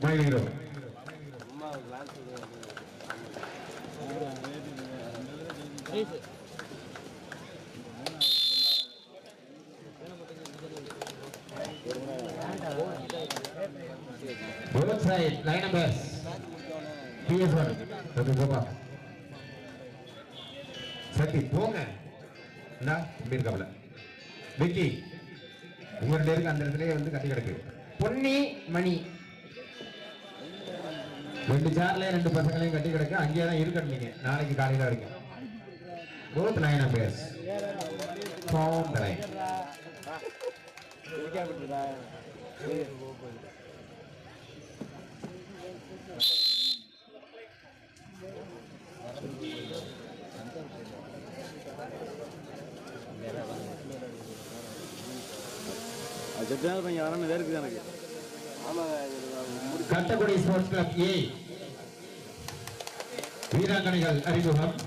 மகிழ்கிறோம் Both side, line numbers. PS1. Okay, போப்பா. சக்தி போங்க இந்தா, இப்படி இருக்காப்ல விக்கி உங்க ரெண்டு பேருக்கு அந்த இடத்துலயே வந்து கட்டி கிடக்கு பொன்னி மணி ரெண்டு சேர்ல ரெண்டு பசங்களையும் கட்டி கிடக்கு அங்கேயே தான் இருக்கணும் நீங்க நாளைக்கு காலையில வரைக்கும் both line numbers from the line அது செத்தாத பையன் யாரான வேறு இருக்குது எனக்கு கட்டக்குடி ஸ்போர்ட்ஸ் கிளப் ஏ வீராங்கனைகள் அறிமுகம்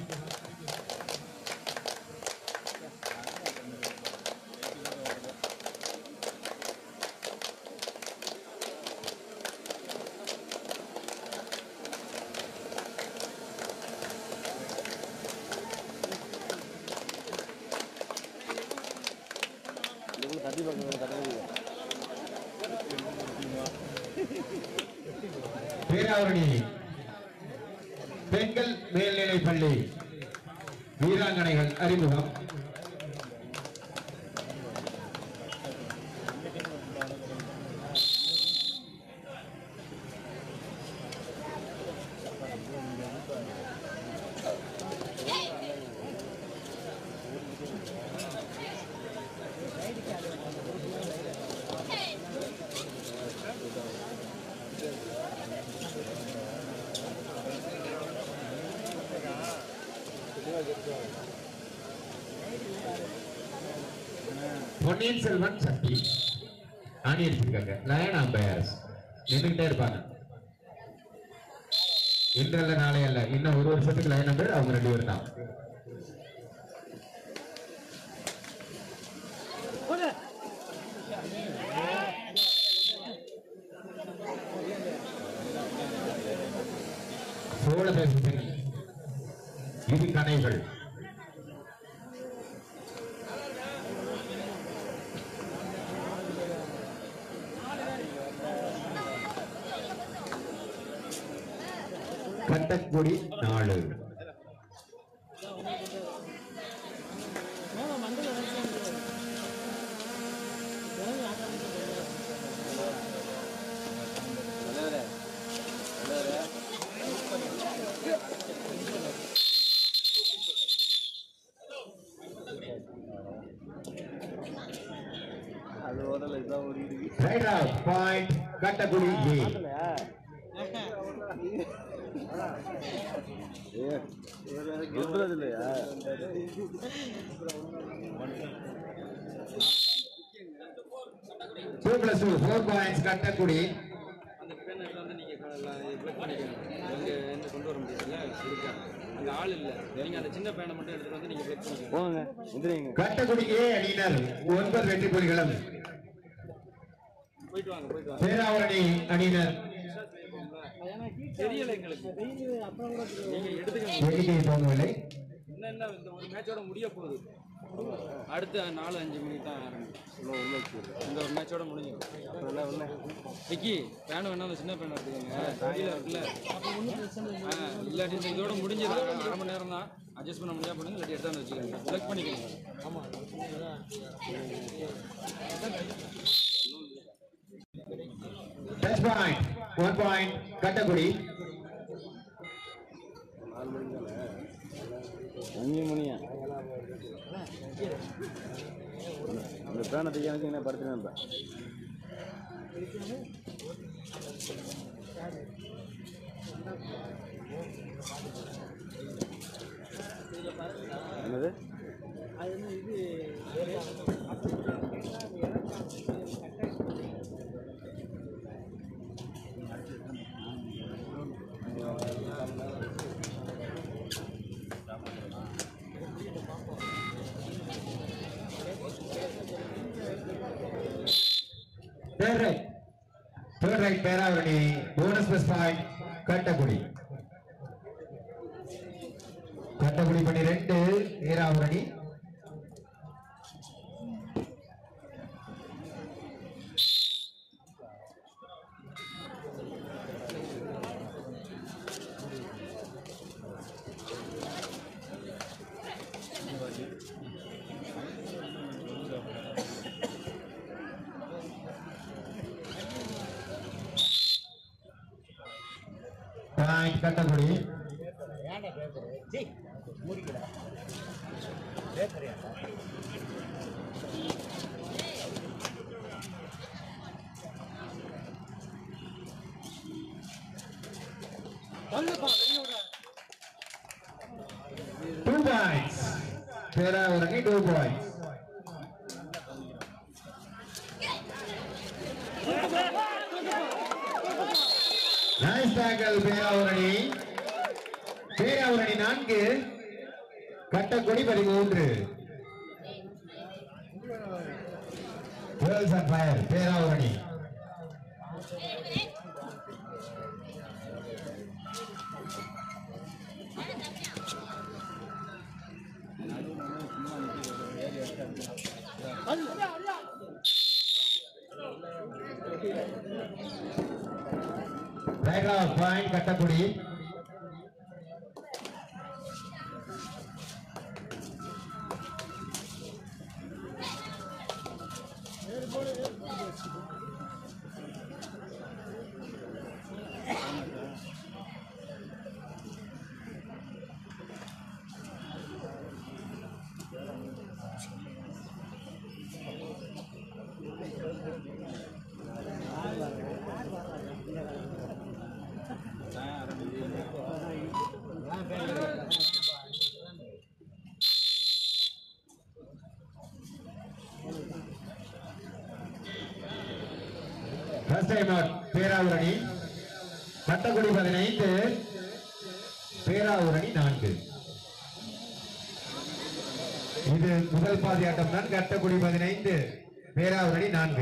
இதுக்குள்ள தட்டி பார்க்க தட்டி பேராவரணி பெண்கள் மேல்நிலைப் பள்ளி வீராங்கனைகள் அறிமுகம் பொன்னியின் செல்வன் சக்தி ஆணி அடிச்சிருக்காங்க லயன் அம்பையர்ஸ் நின்றுகிட்டே இருப்பாங்க இன்று அல்ல நாளை அல்ல இன்னும் ஒரு வருஷத்துக்கு லைன் நம்பர் அவங்க ரெண்டு பேரும் தான் சோழ தேசத்தில் இது கனைகள் கட்டக்குடி நாலு அது ஓடல இதான் ஓடிட்டு இருக்கு ரைட் ஆஃப் பாயிண்ட் கட்டக்குடி ஏ ஏ சொல்றது இல்லையா two plus two four points Kattakudi அந்த பேனை வந்து நீங்க பிளக் பண்ணிக்கணும் அங்க என்ன கொண்டு வர முடியாதுல்ல இருக்கா அங்க ஆள் இல்ல நீங்க அந்த சின்ன பேனை மட்டும் எடுத்துட்டு வந்து நீங்க பிளக் பண்ணிக்கணும் போங்க எந்திரிங்க கட்டக்குடி ஏ அணியினர் ஒன்பது வெற்றி புலிகளும் போயிட்டு வாங்க போயிட்டு வாங்க பேராவரணி அணியினர் தெரியல எங்களுக்கு நீங்க எடுத்துக்கணும் எண்ணிக்கை போகவில்லை என்னென்ன இந்த ஒரு மேட்சோட முடிய போகுது அடுத்த நாலு அஞ்சு மணிக்கு தான் ஆரம்பிக்கும் இந்த ஒரு மேட்சோட முடிஞ்சிடும் விக்கி பேன் வேணா அந்த சின்ன பேன் எடுத்துக்கோங்க கீழே இருக்குல்ல ஆ, இல்லாட்டி இந்த இதோட முடிஞ்சது அரை மணி நேரம் தான் அட்ஜஸ்ட் பண்ண முடியாது பண்ணுங்க இல்லாட்டி எடுத்தாந்து வச்சுக்கோங்க செலக்ட் பண்ணிக்கோங்க touch point one point Kattakudi அஞ்சு மணியா அந்த பேனை தைக்க எனக்கு என்ன படுத்துனேன் இப்போ என்னது third right third right Peravurani bonus plus point Kattakudi Kattakudi பண்ணி ரெண்டு Peravurani point Kattakudi two points Peravurani two points nice tackle Peravurani Peravurani நான்கு கட்டக்கொடி பதிமூன்று girls and fire Peravurani right off point Kattakudi first time out Peravurani Kattakudi பதினைந்து பேராவூரணி நான்கு இது முதல் பாதி ஆட்டம் தான் கட்டக்குடி பதினைந்து பேராவூரணி நான்கு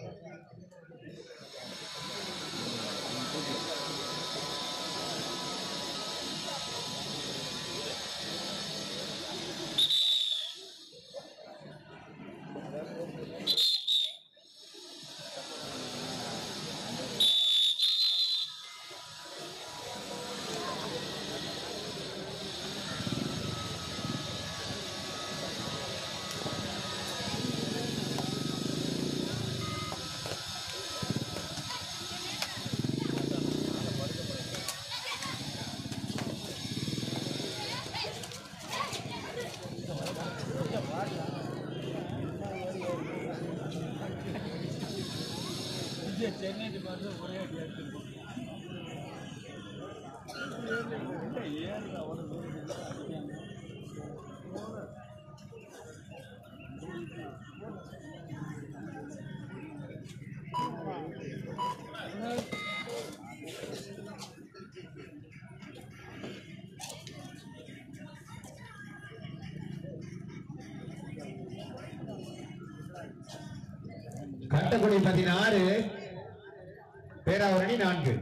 கட்டக்குடி பதினாறு பேராவரணி நான்கு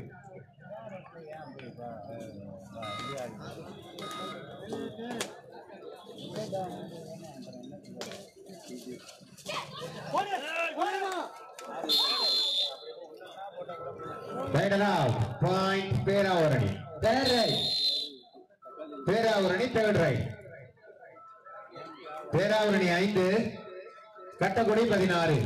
Right off, point பேராவரணி third right பேராவரணி third right பேராவரணி ஐந்து கட்டக்குடி பதினாறு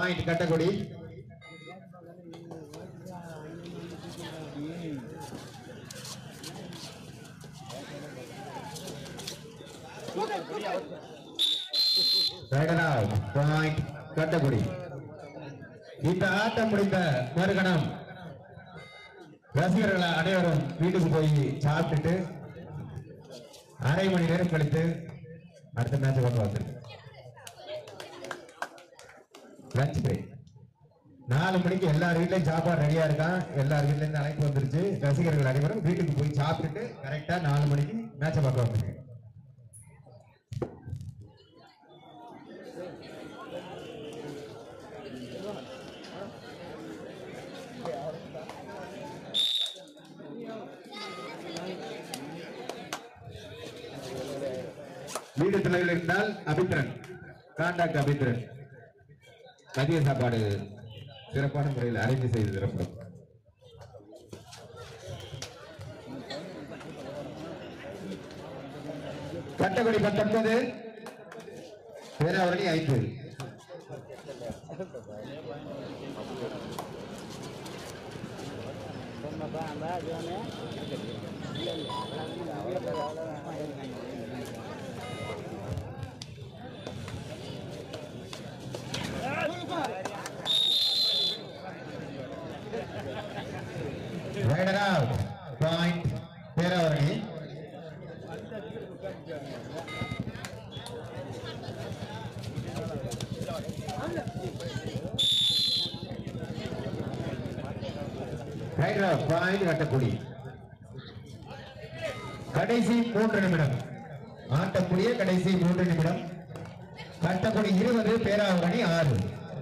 point Kattakudi raider out point Kattakudi இந்த ஆட்டம் முடிந்த மறுகணம் ரசிகர்கள் அனைவரும் வீட்டுக்கு போய் சாப்பிட்டுட்டு அரை மணி நேரம் கழித்து அடுத்த மேட்ச் கொண்டு வந்து லஞ்ச் பிரேக் நாலு மணிக்கு எல்லார் வீட்லயும் சாப்பாடு ரெடியா இருக்கான் எல்லார் வீட்ல இருந்து அழைப்பு வந்துருச்சு ரசிகர்கள் அனைவரும் வீட்டுக்கு போய் சாப்பிட்டுட்டு கரெக்டா நாலு மணிக்கு மேட்சை பார்க்க வந்துருங்க வீடு தொலைவில் இருந்தால் அபித்ரன் காண்டாக்ட் அபித்ரன் மதிய சாப்பாடு சிறப்பான முறையில் அரேஞ்ச் செய்து தரப்படும் கட்டக்குடி பத்தொன்பது பேராவரணி ஐந்து raider out point Peravurani raider out point Kattakudi கடைசி மூன்று நிமிடம் ஆட்டக்கூடிய கடைசி மூன்று நிமிடம் கட்டக்குடி இருபது பேராவரணி ஆறு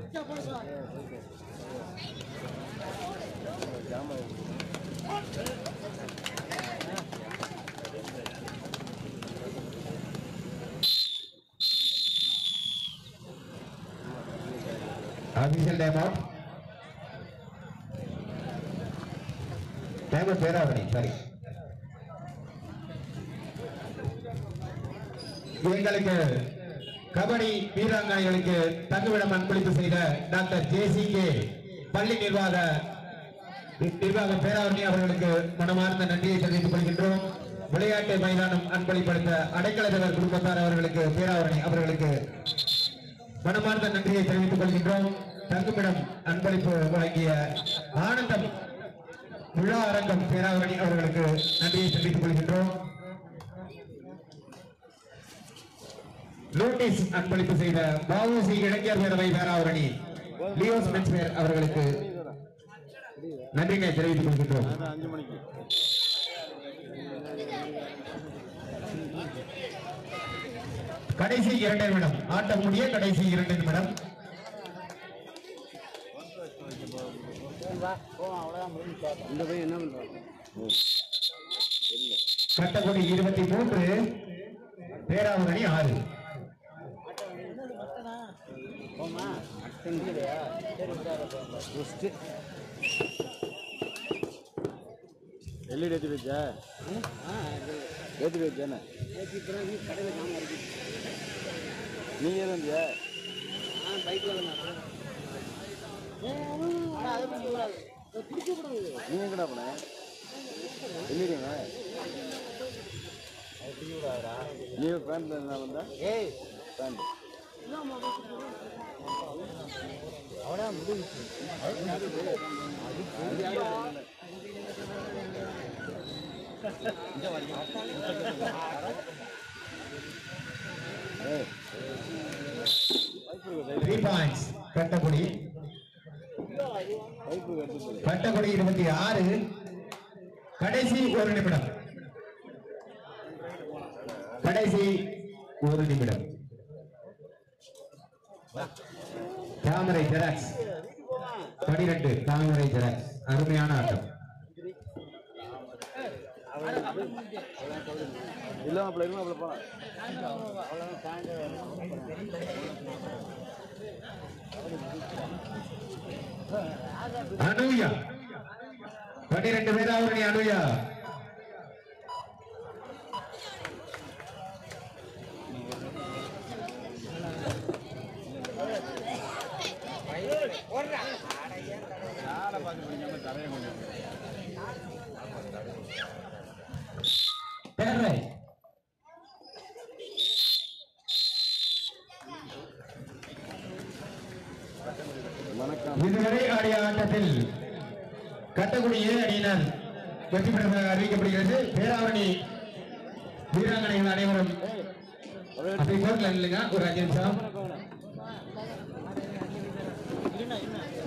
Official time out. Time out பேராவணி சரி எங்களுக்கு கபடி வீராங்கனைகளுக்கு தங்குமிடம் அன்பளிப்பு செய்த டாக்டர் ஜே சி கே பள்ளி நிர்வாக நிர்வாக பேராவணி அவர்களுக்கு மனமார்ந்த நன்றியை தெரிவித்துக் கொள்கின்றோம் விளையாட்டு மைதானம் அன்பளிப்படுத்த அடைக்கலதவர் குடும்பத்தார் அவர்களுக்கு பேராவரணி அவர்களுக்கு மனமார்ந்த நன்றியை தெரிவித்துக் கொள்கின்றோம் தங்குமிடம் அன்பளிப்பு வழங்கிய ஆனந்தம் விழா அரங்கம் பேராவரணி அவர்களுக்கு நன்றியை தெரிவித்துக் கொள்கின்றோம் நோட்டீஸ் அன்பளிப்பு செய்த பாபுசி இளைஞர் பேரவை பேராவரணி லியோஸ் மென்ஸ்வேர் அவர்களுக்கு நன்றியை தெரிவித்துக் கொள்கின்றோம் அதான் அஞ்சு மணிக்கு கடைசி இரண்டு நிமிடம் ஆட்டம் முடிய கடைசி இரண்டு நிமிடம் இந்த பையன் என்ன பண்றான் கட்டக்குடி இருபத்தி மூன்று பேராவரணி ஆறு எல்இடி ஏற்றி வச்சா ஏற்றி வச்சானே நீங்க எதுவும் இருந்தியா நீங்க எங்கடா போன எல்இடிங்க நீ பேண்ட்ல என்ன வந்தா பேண்ட் த்ரீ பாயிண்ட்ஸ் கட்டக்குடி பைப்பு எடுத்து கட்டக்குடி இருபத்தி ஆறு கடைசி ஒரு நிமிடம் கடைசி ஒரு நிமிடம் தாமரை ஜெராக்ஸ் பனிரெண்டு தாமரை ஜெராக்ஸ் அருமையான ஆட்டம் இல்லாம அப்படி இல்லாம அப்படி போலாம் அனுயா பன்னிரெண்டு பேராவரணி அனுயா கட்டக்குடி ஏ அணியினர் வெற்றி பெற்றதாக அறிவிக்கப்படுகிறது பேராவணி வீராங்கனைகள் அனைவரும் அப்படி கோர்ட்ல இல்லைங்க ஒரு அஞ்சு நிமிஷம் இருண்ணா, இருண்ணா.